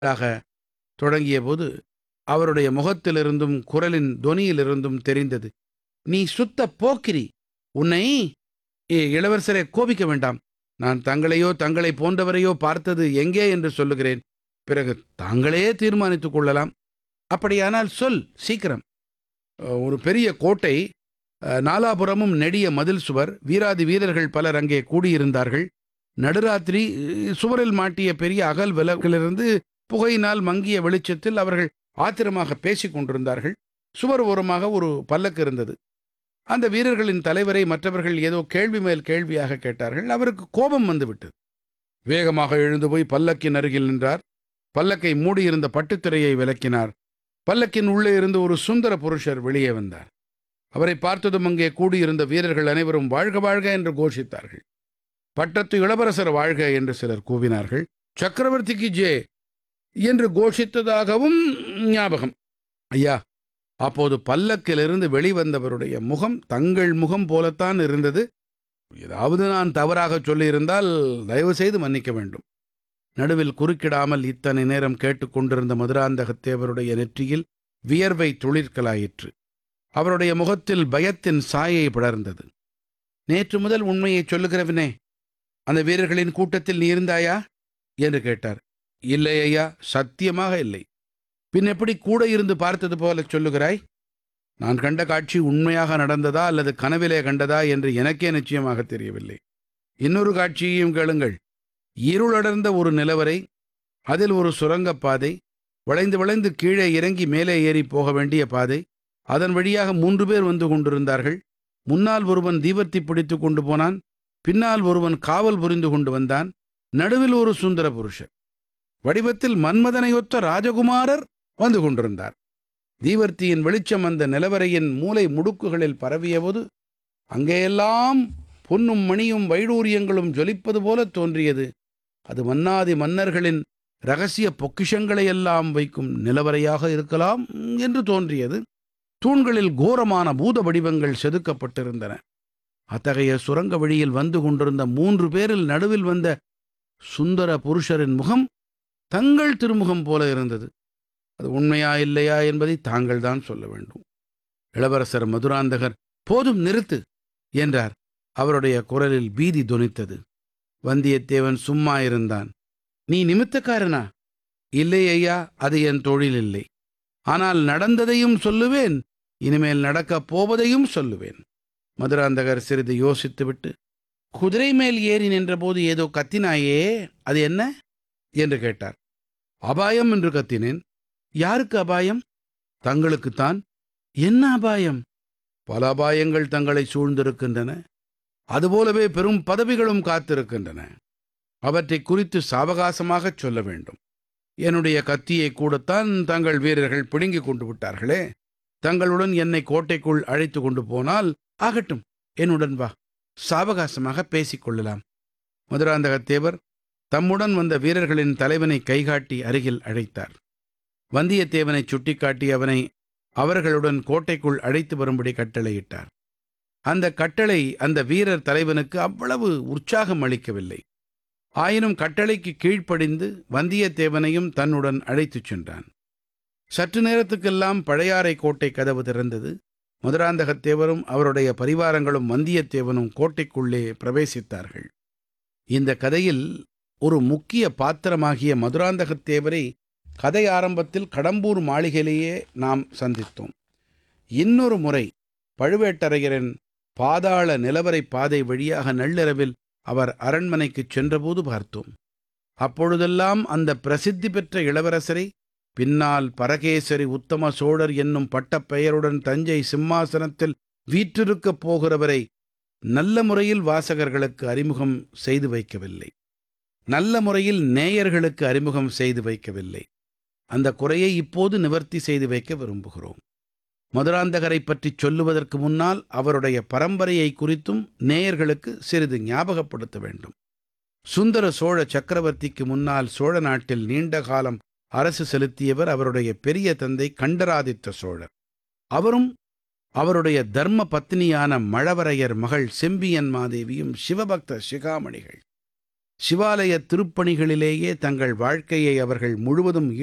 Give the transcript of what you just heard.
ஆக தொடங்கியபோது அவருடைய முகத்திலிருந்தும் குரலின் தொனியிலிருந்தும் தெரிந்தது நீ சுத்த போக்கிரி உன்னை ஏ இளவரசரை கோபிக்க வேண்டாம் நான் தங்களையோ தங்களை போன்றவரையோ பார்த்தது எங்கே என்று சொல்லுகிறேன் பிறகு தாங்களே தீர்மானித்துக் கொள்ளலாம் அப்படியானால் சொல் சீக்கிரம் அஹ், ஒரு பெரிய கோட்டை அஹ், நாலாபுறமும் நெடிய மதில் சுவர் வீராதி வீரர்கள் பலர் அங்கே கூடியிருந்தார்கள் நடுராத்திரி அஹ், சுவரில் மாட்டிய பெரிய அகல் விளக்கிலிருந்து புகையினால் மங்கிய வெளிச்சத்தில் அவர்கள் ஆத்திரமாக பேசிக் கொண்டிருந்தார்கள் சுவர் ஓரமாக ஒரு பல்லக்கு இருந்தது அந்த வீரர்களின் தலைவரை மற்றவர்கள் ஏதோ கேள்வி மேல் கேள்வியாக கேட்டார்கள் அவருக்கு கோபம் வந்துவிட்டது வேகமாக எழுந்து போய் பல்லக்கின் அருகில் நின்றார் பல்லக்கை மூடியிருந்த பட்டுத்திரையை விலக்கினார் பல்லக்கின் உள்ளே இருந்து ஒரு சுந்தர புருஷர் வெளியே வந்தார் அவரை பார்த்ததும் அங்கே கூடியிருந்த வீரர்கள் அனைவரும் வாழ்க வாழ்க என்று கோஷித்தார்கள் பட்டத்து இளவரசர் வாழ்க என்று சிலர் கூவினார்கள் சக்கரவர்த்திக்கு ஜே என்று கோஷித்ததாகவும் ஞாபகம் ஐயா அப்போது பல்லக்கிலிருந்து வெளிவந்தவருடைய முகம் தங்கள் முகம் போலத்தான் இருந்தது ஏதாவது நான் தவறாக சொல்லியிருந்தால் தயவு செய்து மன்னிக்க வேண்டும் நடுவில் குறுக்கிடாமல் இத்தனை நேரம் கேட்டுக்கொண்டிருந்த மதுராந்தகத்தேவருடைய நெற்றியில் வியர்வை துளிர்க்கலாயிற்று அவருடைய முகத்தில் பயத்தின் சாயை படர்ந்தது நேற்று முதல் உண்மையை சொல்லுகிறவனே அந்த வீரர்களின் கூட்டத்தில் நீ இருந்தாயா என்று கேட்டார் இல்லை ஐயா சத்தியமாக இல்லை பின் எப்படி கூட இருந்து பார்த்தது போல சொல்லுகிறாய் நான் கண்ட காட்சி உண்மையாக நடந்ததா அல்லது கனவிலே கண்டதா என்று எனக்கே நிச்சயமாக தெரியவில்லை இன்னொரு காட்சியையும் கேளுங்கள் இருளடர்ந்த ஒரு நிலவரை அதில் ஒரு சுரங்கப் பாதை வளைந்து வளைந்து கீழே இறங்கி மேலே ஏறி போக வேண்டிய பாதை அதன் வழியாக மூன்று பேர் வந்து கொண்டிருந்தார்கள் முன்னால் ஒருவன் தீபத்தை பிடித்து கொண்டு போனான் பின்னால் ஒருவன் காவல் புரிந்து கொண்டு வந்தான் நடுவில் ஒரு சுந்தர புருஷர் வடிவத்தில் மன்மதனையொத்த ராஜகுமாரர் வந்து கொண்டிருந்தார் தீவர்த்தியின் வெளிச்சம் அந்த நிலவரையின் மூலை முடுக்குகளில் பரவியபோது அங்கேயெல்லாம் பொன்னும் மணியும் வைடூரியங்களும் ஜொலிப்பது போல தோன்றியது அது மன்னாதி மன்னர்களின் ரகசிய பொக்கிஷங்களை எல்லாம் வைக்கும் நிலவரையாக இருக்கலாம் என்று தோன்றியது தூண்களில் கோரமான பூத வடிவங்கள் செதுக்கப்பட்டிருந்தன அத்தகைய சுரங்க வழியில் வந்து கொண்டிருந்த மூன்று பேரில் நடுவில் வந்த சுந்தர புருஷரின் முகம் தங்கள் திருமுகம் போல இருந்தது அது உண்மையா இல்லையா என்பதை தாங்கள் தான் சொல்ல வேண்டும் இளவரசர் மதுராந்தகர் போதும் நிறுத்து என்றார் அவருடைய குரலில் பீதி தொனித்தது வந்தியத்தேவன் சும்மா இருந்தான் நீ நிமித்தக்காரனா இல்லை ஐயா அது என் தொழில் இல்லை ஆனால் நடந்ததையும் சொல்லுவேன் இனிமேல் நடக்கப் போவதையும் சொல்லுவேன் மதுராந்தகர் சிறிது யோசித்துவிட்டு குதிரை மேல் ஏறி நின்றபோது ஏதோ கத்தினாயே அது என்ன என்று கேட்டார் அபாயம் என்று கத்தினேன் யாருக்கு அபாயம் தங்களுக்குத்தான் என்ன அபாயம் பல அபாயங்கள் தங்களை சூழ்ந்திருக்கின்றன அதுபோலவே பெரும் பதவிகளும் காத்திருக்கின்றன அவற்றை குறித்து சாவகாசமாகச் சொல்ல வேண்டும் என்னுடைய கத்தியை கூடத்தான் தங்கள் வீரர்கள் பிடுங்கிக் கொண்டு விட்டார்களே தங்களுடன் என்னை கோட்டைக்குள் அழைத்து கொண்டு போனால் ஆகட்டும் என்னுடன் வா சாவகாசமாக பேசிக் கொள்ளலாம் மதுராந்தகத்தேவர் தம்முடன் வந்த வீரர்களின் தலைவனை கைகாட்டி அருகில் அழைத்தார் வந்தியத்தேவனை சுட்டிக்காட்டி அவனை அவர்களுடன் கோட்டைக்குள் அழைத்து வரும்படி கட்டளையிட்டார் அந்த கட்டளை அந்த வீரர் தலைவனுக்கு அவ்வளவு உற்சாகம் அளிக்கவில்லை ஆயினும் கட்டளைக்கு கீழ்ப்படிந்து வந்தியத்தேவனையும் தன்னுடன் அழைத்துச் சென்றான் சற்று நேரத்துக்கெல்லாம் பழையாறை கோட்டை கதவு திறந்தது மதுராந்தகத்தேவரும் அவருடைய பரிவாரங்களும் வந்தியத்தேவனும் கோட்டைக்குள்ளே பிரவேசித்தார்கள் இந்த கதையில் ஒரு முக்கிய பாத்திரமாகிய மதுராந்தகத்தேவரை கதை ஆரம்பத்தில் கடம்பூர் மாளிகையிலேயே நாம் சந்தித்தோம் இன்னொரு முறை பழுவேட்டரையரின் பாதாள நிலவரை பாதை வழியாக நள்ளிரவில் அவர் அரண்மனைக்குச் சென்றபோது பார்த்தோம் அப்பொழுதெல்லாம் அந்த பிரசித்தி பெற்ற இளவரசரை பின்னால் பரகேசரி உத்தம சோழர் என்னும் பட்டப்பெயருடன் தஞ்சை சிம்மாசனத்தில் வீற்றிருக்கப் போகிறவரை நல்ல முறையில் வாசகர்களுக்கு அறிமுகம் செய்து வைக்கவில்லை நல்ல முறையில் நேயர்களுக்கு அறிமுகம் செய்து வைக்கவில்லை அந்த குறையை இப்போது நிவர்த்தி செய்து வைக்க விரும்புகிறோம் மதுராந்தகரை பற்றி சொல்லுவதற்கு முன்னால் அவருடைய பரம்பரையை குறித்தும் நேயர்களுக்கு சிறிது ஞாபகப்படுத்த வேண்டும் சுந்தர சோழ சக்கரவர்த்திக்கு முன்னால் சோழ நாட்டில் நீண்ட காலம் அரசு செலுத்தியவர் அவருடைய பெரிய தந்தை கண்டராதித்த சோழர் அவரும் அவருடைய தர்ம பத்னியான மழவரையர் மகள் செம்பியன் மாதேவியும் சிவபக்த சிகாமணிகள் சிவாலய திருப்பணிகளிலேயே தங்கள் வாழ்க்கையை அவர்கள் முழுவதும்